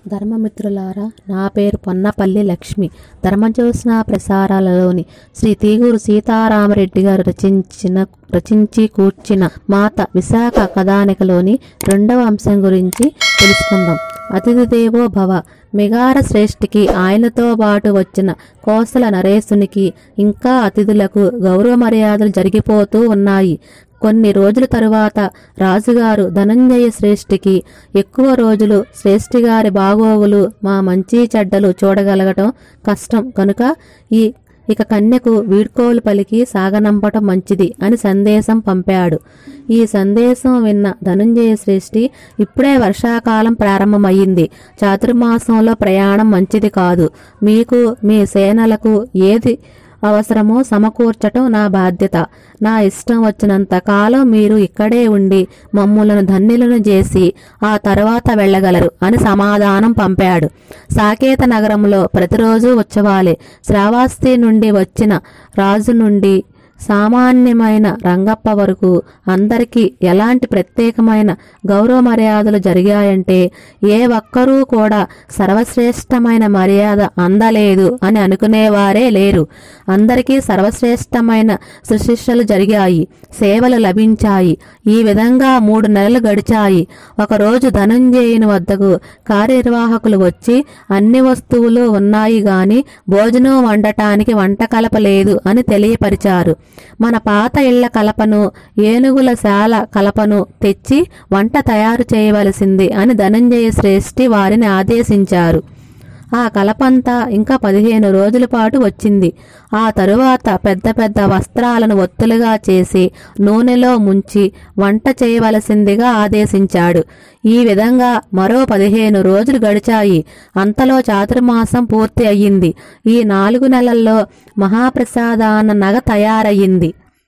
ధర్మమిత్రులారా నా పేరు పొన్నపల్లి లక్ష్మి ధర్మజ్యోత్స్న ప్రసారాలలోని శ్రీ తీగూరు సీతారామరెడ్డి గారు రచించిన రచించి కూర్చిన మాత విశాఖ కథానికలోని రెండవ అంశం గురించి తెలుసుకుందాం అతిథి దేవో భవ మిగార శ్రేష్ఠికి ఆయనతో పాటు వచ్చిన కోసల నరేశునికి ఇంకా అతిథులకు గౌరవ మర్యాదలు జరిగిపోతూ ఉన్నాయి కొన్ని రోజుల తరువాత రాజుగారు ధనంజయ శ్రేష్ఠికి ఎక్కువ రోజులు శ్రేష్ఠి గారి బాగోగులు మా మంచి చెడ్డలు చూడగలగటం కష్టం కనుక ఈ ఇక కన్యకు వీడ్కోలు పలికి సాగనంపటం మంచిది అని సందేశం పంపాడు ఈ సందేశం విన్న ధనుంజయ శ్రేష్ఠి ఇప్పుడే వర్షాకాలం ప్రారంభమయ్యింది చాతుర్మాసంలో ప్రయాణం మంచిది కాదు మీకు మీ సేనలకు ఏది అవసరమో సమకూర్చటం నా బాధ్యత నా ఇష్టం వచ్చినంత కాలం మీరు ఇక్కడే ఉండి మమ్ములను ధన్యులను చేసి ఆ తర్వాత వెళ్ళగలరు అని సమాధానం పంపాడు సాకేత నగరంలో ప్రతిరోజు ఉత్సవాలే శ్రావస్తి నుండి వచ్చిన రాజు నుండి సామాన్యమైన రంగప్ప వరకు అందరికీ ఎలాంటి ప్రత్యేకమైన గౌరవ మర్యాదలు జరిగాయంటే ఏ ఒక్కరూ కూడా సర్వశ్రేష్టమైన మర్యాద అందలేదు అని అనుకునేవారే లేరు అందరికీ సర్వశ్రేష్టమైన శుశ్రూషలు జరిగాయి సేవలు లభించాయి ఈ విధంగా మూడు నెలలు గడిచాయి ఒకరోజు ధనుంజయుని వద్దకు కార్యనిర్వాహకులు వచ్చి అన్ని వస్తువులు ఉన్నాయి గాని భోజనం వండటానికి వంట కలపలేదు అని తెలియపరిచారు మన పాత ఇళ్ల కలపను ఏనుగుల శాల కలపను తెచ్చి వంట తయారు చేయవలసింది అని ధనంజయ శ్రేష్ఠి వారిని ఆదేశించారు ఆ కలపంతా ఇంకా పదిహేను రోజుల పాటు వచ్చింది ఆ తరువాత పెద్ద పెద్ద వస్త్రాలను ఒత్తులుగా చేసి నూనెలో ముంచి వంట చేయవలసిందిగా ఆదేశించాడు ఈ విధంగా మరో పదిహేను రోజులు గడిచాయి అంతలో చాతుర్మాసం పూర్తి అయ్యింది ఈ నాలుగు నెలల్లో మహాప్రసాదాన నగ తయారయ్యింది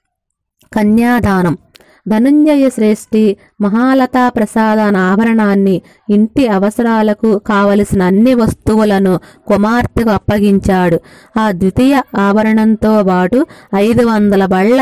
కన్యాదానం ధనుంజయ శ్రేష్ఠి మహాలతా ప్రసాదాన ఆభరణాన్ని ఇంటి అవసరాలకు కావలసిన అన్ని వస్తువులను కుమార్తెకు అప్పగించాడు ఆ ద్వితీయ ఆభరణంతో పాటు ఐదు వందల బళ్ళ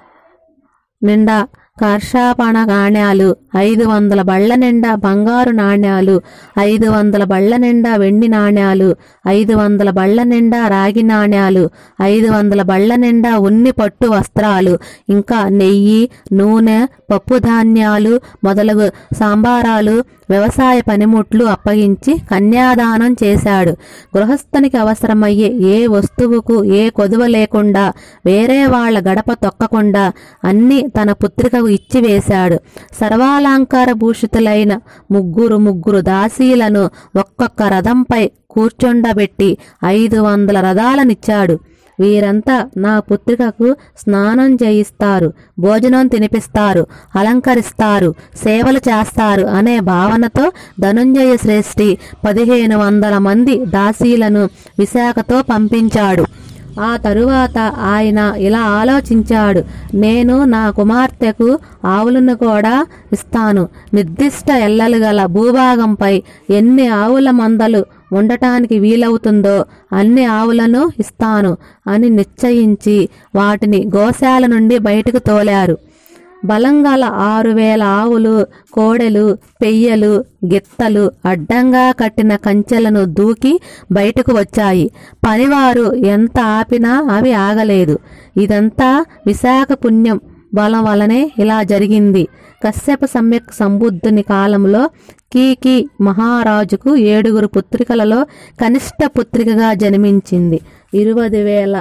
నిండా కర్షాపణ నాణ్యాలు ఐదు వందల బళ్ళ నిండా బంగారు నాణ్యాలు ఐదు వందల బళ్ళ నిండా వెండి నాణ్యాలు ఐదు వందల బళ్ళ నిండా రాగి నాణ్యాలు ఐదు వందల బళ్ళ నిండా ఉన్ని పట్టు వస్త్రాలు ఇంకా నెయ్యి నూనె పప్పు ధాన్యాలు మొదలగు సాంబారాలు వ్యవసాయ పనిముట్లు అప్పగించి కన్యాదానం చేశాడు గృహస్థునికి అవసరమయ్యే ఏ వస్తువుకు ఏ కొదువ లేకుండా వేరే వాళ్ళ గడప తొక్కకుండా అన్ని తన పుత్రికకు ఇచ్చివేశాడు సర్వాలంకార భూషితులైన ముగ్గురు ముగ్గురు దాసీలను ఒక్కొక్క రథంపై కూర్చొండబెట్టి ఐదు వందల రథాలనిచ్చాడు వీరంతా నా పుత్రికకు స్నానం చేయిస్తారు భోజనం తినిపిస్తారు అలంకరిస్తారు సేవలు చేస్తారు అనే భావనతో ధనుంజయ శ్రేష్ఠి పదిహేను వందల మంది దాసీలను విశాఖతో పంపించాడు ఆ తరువాత ఆయన ఇలా ఆలోచించాడు నేను నా కుమార్తెకు ఆవులను కూడా ఇస్తాను నిర్దిష్ట ఎల్లలు గల భూభాగంపై ఎన్ని ఆవుల మందలు ఉండటానికి వీలవుతుందో అన్ని ఆవులను ఇస్తాను అని నిశ్చయించి వాటిని గోశాల నుండి బయటకు తోలారు బలంగల ఆరు వేల ఆవులు కోడెలు పెయ్యలు గిత్తలు అడ్డంగా కట్టిన కంచెలను దూకి బయటకు వచ్చాయి పనివారు ఎంత ఆపినా అవి ఆగలేదు ఇదంతా విశాఖ పుణ్యం బలం వలనే ఇలా జరిగింది కశ్యప సమ్యక్ సంబుద్ధుని కాలంలో కీకి మహారాజుకు ఏడుగురు పుత్రికలలో కనిష్ట పుత్రికగా జన్మించింది ఇరవై వేల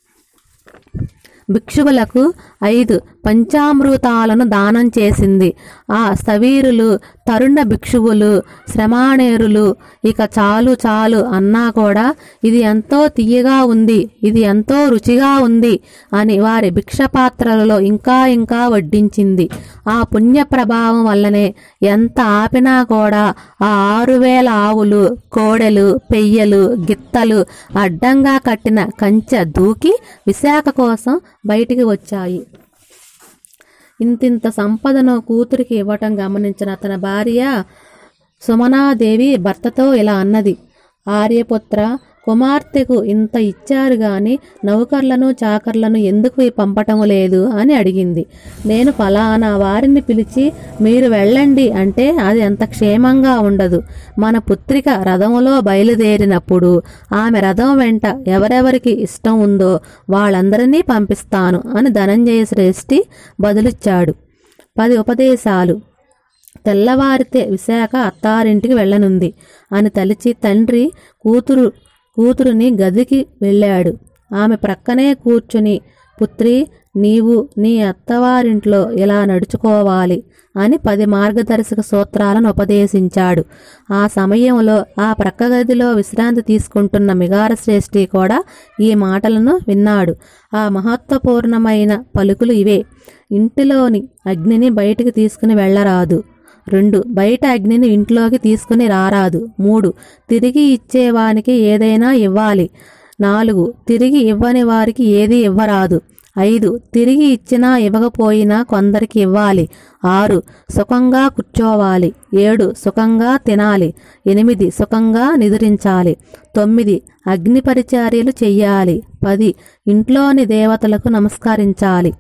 భిక్షువులకు ఐదు పంచామృతాలను దానం చేసింది ఆ సవీరులు తరుణ భిక్షువులు శ్రమాణేరులు ఇక చాలు చాలు అన్నా కూడా ఇది ఎంతో తీయగా ఉంది ఇది ఎంతో రుచిగా ఉంది అని వారి భిక్షపాత్రలలో ఇంకా ఇంకా వడ్డించింది ఆ పుణ్య ప్రభావం వల్లనే ఎంత ఆపినా కూడా ఆ ఆరు వేల ఆవులు కోడెలు పెయ్యలు గిత్తలు అడ్డంగా కట్టిన కంచె దూకి విశాఖ కోసం బయటికి వచ్చాయి ఇంతింత సంపదను కూతురికి ఇవ్వటం గమనించిన తన భార్య సుమనాదేవి భర్తతో ఇలా అన్నది ఆర్యపుత్ర కుమార్తెకు ఇంత ఇచ్చారు గాని నౌకర్లను చాకర్లను ఎందుకు పంపటం లేదు అని అడిగింది నేను ఫలానా వారిని పిలిచి మీరు వెళ్ళండి అంటే అది అంత క్షేమంగా ఉండదు మన పుత్రిక రథంలో బయలుదేరినప్పుడు ఆమె రథం వెంట ఎవరెవరికి ఇష్టం ఉందో వాళ్ళందరినీ పంపిస్తాను అని ధనంజయ శ్రేష్ఠి బదులిచ్చాడు పది ఉపదేశాలు తెల్లవారితే విశాఖ అత్తారింటికి వెళ్ళనుంది అని తలిచి తండ్రి కూతురు కూతురుని గదికి వెళ్ళాడు ఆమె ప్రక్కనే కూర్చుని పుత్రి నీవు నీ అత్తవారింట్లో ఇలా నడుచుకోవాలి అని పది మార్గదర్శక సూత్రాలను ఉపదేశించాడు ఆ సమయంలో ఆ ప్రక్క గదిలో విశ్రాంతి తీసుకుంటున్న మిగార శ్రేష్ఠి కూడా ఈ మాటలను విన్నాడు ఆ మహత్వపూర్ణమైన పలుకులు ఇవే ఇంటిలోని అగ్నిని బయటికి తీసుకుని వెళ్ళరాదు రెండు బయట అగ్నిని ఇంట్లోకి తీసుకుని రారాదు మూడు తిరిగి ఇచ్చేవానికి ఏదైనా ఇవ్వాలి నాలుగు తిరిగి ఇవ్వని వారికి ఏది ఇవ్వరాదు ఐదు తిరిగి ఇచ్చినా ఇవ్వకపోయినా కొందరికి ఇవ్వాలి ఆరు సుఖంగా కూర్చోవాలి ఏడు సుఖంగా తినాలి ఎనిమిది సుఖంగా నిద్రించాలి తొమ్మిది అగ్ని పరిచర్యలు చెయ్యాలి పది ఇంట్లోని దేవతలకు నమస్కరించాలి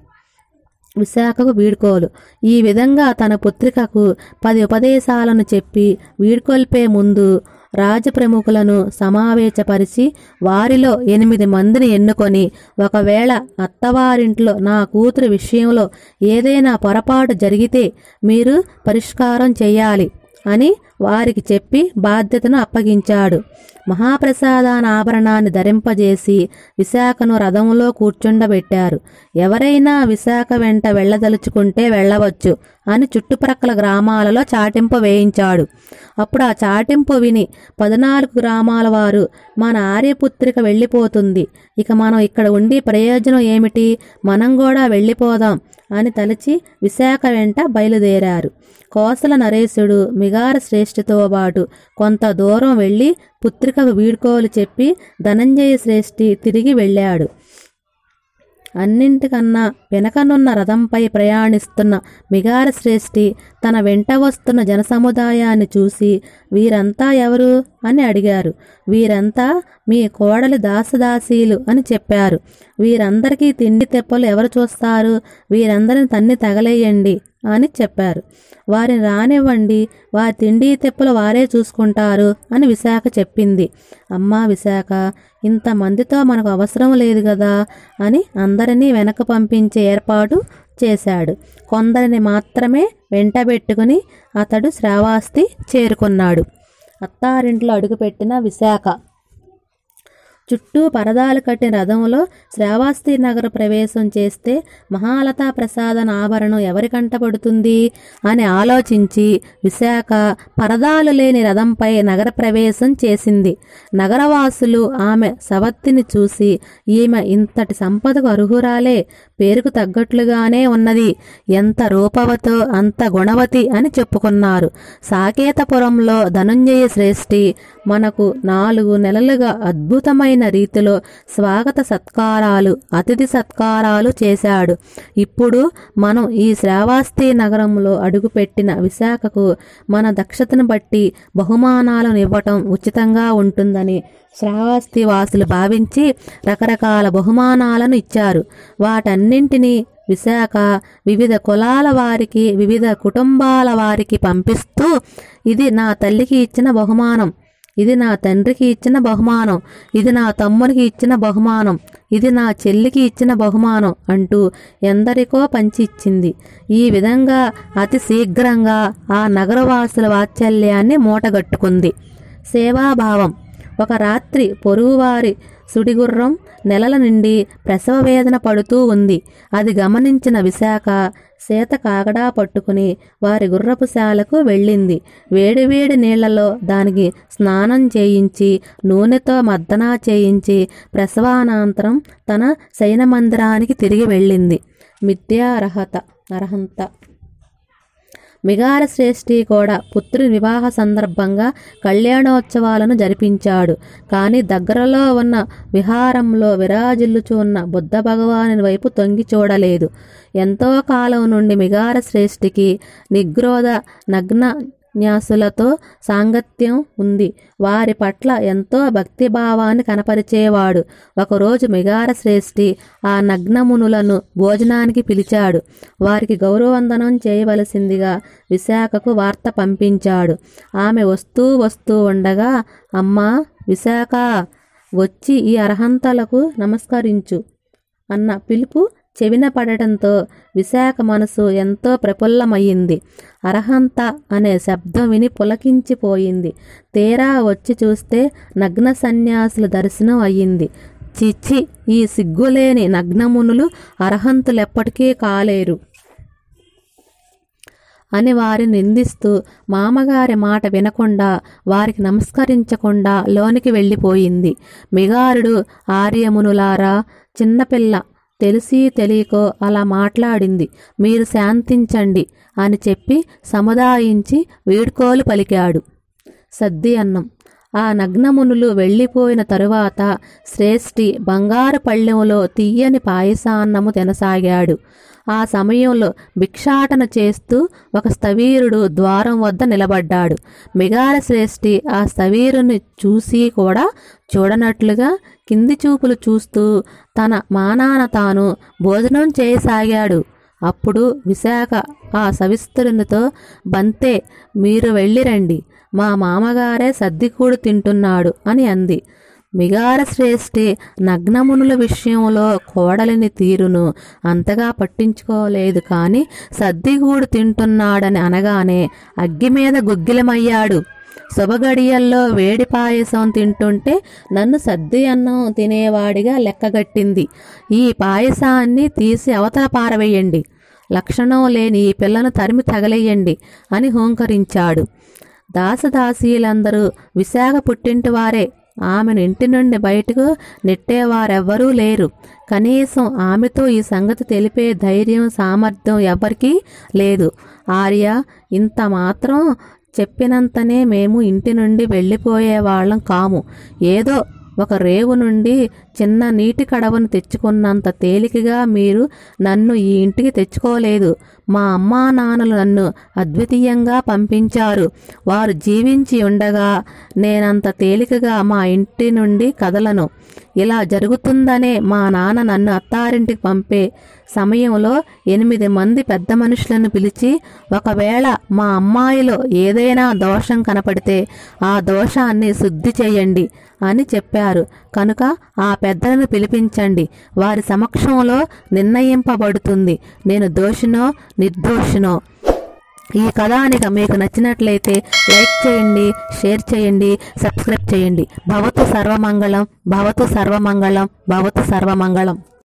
విశాఖకు వీడ్కోలు ఈ విధంగా తన పుత్రికకు పది ఉపదేశాలను చెప్పి వీడ్కొల్పే ముందు రాజప్రముఖులను సమావేశపరిచి వారిలో ఎనిమిది మందిని ఎన్నుకొని ఒకవేళ అత్తవారింట్లో నా కూతురు విషయంలో ఏదైనా పొరపాటు జరిగితే మీరు పరిష్కారం చేయాలి అని వారికి చెప్పి బాధ్యతను అప్పగించాడు మహాప్రసాదాన ఆభరణాన్ని ధరింపజేసి విశాఖను రథంలో కూర్చుండబెట్టారు ఎవరైనా విశాఖ వెంట వెళ్ళదలుచుకుంటే వెళ్ళవచ్చు అని చుట్టుప్రక్కల గ్రామాలలో చాటింపు వేయించాడు అప్పుడు ఆ చాటింపు విని పద్నాలుగు గ్రామాల వారు మన ఆర్యపుత్రిక వెళ్ళిపోతుంది ఇక మనం ఇక్కడ ఉండి ప్రయోజనం ఏమిటి మనం కూడా వెళ్ళిపోదాం అని తలచి విశాఖ వెంట బయలుదేరారు కోసల నరేశుడు మిగార శ్రేష్ఠితో పాటు కొంత దూరం వెళ్ళి పుత్రికకు వీడ్కోలు చెప్పి ధనంజయ శ్రేష్ఠి తిరిగి వెళ్ళాడు అన్నింటికన్నా వెనకనున్న రథంపై ప్రయాణిస్తున్న మిగార శ్రేష్ఠి తన వెంట వస్తున్న జనసముదాయాన్ని చూసి వీరంతా ఎవరు అని అడిగారు వీరంతా మీ కోడలి దాసదాసీలు అని చెప్పారు వీరందరికీ తిండి తెప్పలు ఎవరు చూస్తారు వీరందరిని తన్ని తగలేయండి అని చెప్పారు వారిని రానివ్వండి వారి తిండి తెప్పలు వారే చూసుకుంటారు అని విశాఖ చెప్పింది అమ్మా విశాఖ ఇంతమందితో మనకు అవసరం లేదు కదా అని అందరినీ వెనక పంపించే ఏర్పాటు చేశాడు కొందరిని మాత్రమే వెంటబెట్టుకుని అతడు శ్రావాస్తి చేరుకున్నాడు అత్తారింట్లో అడుగుపెట్టిన విశాఖ చుట్టూ పరదాలు కట్టిన రథంలో శ్రావస్తి నగర ప్రవేశం చేస్తే మహాలతా ప్రసాదన ఆభరణం ఎవరి కంటపడుతుంది అని ఆలోచించి విశాఖ పరదాలు లేని రథంపై నగర ప్రవేశం చేసింది నగరవాసులు ఆమె సవత్తిని చూసి ఈమె ఇంతటి సంపదకు అర్హురాలే పేరుకు తగ్గట్లుగానే ఉన్నది ఎంత రూపవతో అంత గుణవతి అని చెప్పుకున్నారు సాకేతపురంలో ధనుంజయ శ్రేష్ఠి మనకు నాలుగు నెలలుగా అద్భుతమైన రీతిలో స్వాగత సత్కారాలు అతిథి సత్కారాలు చేశాడు ఇప్పుడు మనం ఈ శ్రావస్తి నగరంలో అడుగుపెట్టిన విశాఖకు మన దక్షతను బట్టి బహుమానాలను ఇవ్వటం ఉచితంగా ఉంటుందని శ్రావస్తి వాసులు భావించి రకరకాల బహుమానాలను ఇచ్చారు వాటన్నింటినీ విశాఖ వివిధ కులాల వారికి వివిధ కుటుంబాల వారికి పంపిస్తూ ఇది నా తల్లికి ఇచ్చిన బహుమానం ఇది నా తండ్రికి ఇచ్చిన బహుమానం ఇది నా తమ్మునికి ఇచ్చిన బహుమానం ఇది నా చెల్లికి ఇచ్చిన బహుమానం అంటూ ఎందరికో పంచి ఇచ్చింది ఈ విధంగా అతి శీఘ్రంగా ఆ నగరవాసుల వాత్సల్యాన్ని మూటగట్టుకుంది సేవాభావం ఒక రాత్రి పొరుగువారి సుడిగుర్రం నెలల నుండి ప్రసవ వేదన పడుతూ ఉంది అది గమనించిన విశాఖ సీత కాగడా పట్టుకుని వారి గుర్రపుశాలకు వెళ్ళింది వేడివేడి నీళ్లలో దానికి స్నానం చేయించి నూనెతో మద్దనా చేయించి ప్రసవానంతరం తన శయన మందిరానికి తిరిగి వెళ్ళింది మిథ్యార్హత అర్హంత మిగార శ్రేష్ఠి కూడా పుత్రుని వివాహ సందర్భంగా కళ్యాణోత్సవాలను జరిపించాడు కానీ దగ్గరలో ఉన్న విహారంలో విరాజిల్లుచు ఉన్న బుద్ధ భగవాని వైపు తొంగి చూడలేదు ఎంతో కాలం నుండి మిగార శ్రేష్ఠికి నిగ్రోధ నగ్న న్యాసులతో సాంగత్యం ఉంది వారి పట్ల ఎంతో భక్తిభావాన్ని కనపరిచేవాడు ఒకరోజు మిగార శ్రేష్ఠి ఆ నగ్నమునులను భోజనానికి పిలిచాడు వారికి గౌరవవందనం చేయవలసిందిగా విశాఖకు వార్త పంపించాడు ఆమె వస్తూ వస్తూ ఉండగా అమ్మా విశాఖ వచ్చి ఈ అర్హంతలకు నమస్కరించు అన్న పిలుపు చెవిన పడటంతో విశాఖ మనసు ఎంతో ప్రఫుల్లమయ్యింది అర్హంత అనే శబ్దం విని పులకించిపోయింది తీరా వచ్చి చూస్తే నగ్న సన్యాసుల దర్శనం అయ్యింది చిచ్చి ఈ సిగ్గులేని నగ్నమునులు అర్హంతులెప్పటికీ కాలేరు అని వారిని నిందిస్తూ మామగారి మాట వినకుండా వారికి నమస్కరించకుండా లోనికి వెళ్ళిపోయింది మిగారుడు ఆర్యమునులారా చిన్నపిల్ల తెలిసి తెలియకో అలా మాట్లాడింది మీరు శాంతించండి అని చెప్పి సముదాయించి వీడ్కోలు పలికాడు సద్ది అన్నం ఆ నగ్నమునులు వెళ్ళిపోయిన తరువాత శ్రేష్ఠి బంగారు పళ్ళెంలో తీయని పాయసాన్నము తినసాగాడు ఆ సమయంలో భిక్షాటన చేస్తూ ఒక స్థవీరుడు ద్వారం వద్ద నిలబడ్డాడు మిగాల శ్రేష్ఠి ఆ స్థవీరుని చూసి కూడా చూడనట్లుగా కింది చూపులు చూస్తూ తన మానాన తాను భోజనం చేయసాగాడు అప్పుడు విశాఖ ఆ సవిస్తురునితో బంతే మీరు వెళ్ళిరండి మా మామగారే సర్దికూడు తింటున్నాడు అని అంది మిగార శ్రేష్ఠి నగ్నమునుల విషయంలో కోడలిని తీరును అంతగా పట్టించుకోలేదు కానీ సర్దిగూడు తింటున్నాడని అనగానే అగ్గి మీద గుగ్గిలమయ్యాడు శుభగడియల్లో వేడి పాయసం తింటుంటే నన్ను సద్ది అన్నం తినేవాడిగా లెక్కగట్టింది ఈ పాయసాన్ని తీసి అవతల పారవేయండి లక్షణం లేని ఈ పిల్లను తరిమి తగలేయండి అని హూంకరించాడు దాసదాసీలందరూ విశాఖ పుట్టింటి వారే ఆమెను ఇంటి నుండి బయటకు నెట్టేవారెవ్వరూ లేరు కనీసం ఆమెతో ఈ సంగతి తెలిపే ధైర్యం సామర్థ్యం ఎవరికీ లేదు ఆర్య ఇంత మాత్రం చెప్పినంతనే మేము ఇంటి నుండి వెళ్ళిపోయే వాళ్ళం కాము ఏదో ఒక రేవు నుండి చిన్న నీటి కడవను తెచ్చుకున్నంత తేలికగా మీరు నన్ను ఈ ఇంటికి తెచ్చుకోలేదు మా అమ్మా నాన్నలు నన్ను అద్వితీయంగా పంపించారు వారు జీవించి ఉండగా నేనంత తేలికగా మా ఇంటి నుండి కదలను ఇలా జరుగుతుందనే మా నాన్న నన్ను అత్తారింటికి పంపే సమయంలో ఎనిమిది మంది పెద్ద మనుషులను పిలిచి ఒకవేళ మా అమ్మాయిలో ఏదైనా దోషం కనపడితే ఆ దోషాన్ని శుద్ధి చేయండి అని చెప్పారు కనుక ఆ పెద్దలను పిలిపించండి వారి సమక్షంలో నిర్ణయింపబడుతుంది నేను దోషినో నిర్దోషినో ఈ కథానిక మీకు నచ్చినట్లయితే లైక్ చేయండి షేర్ చేయండి సబ్స్క్రైబ్ చేయండి భవతు సర్వమంగళం భవతు సర్వమంగళం భవతు సర్వమంగళం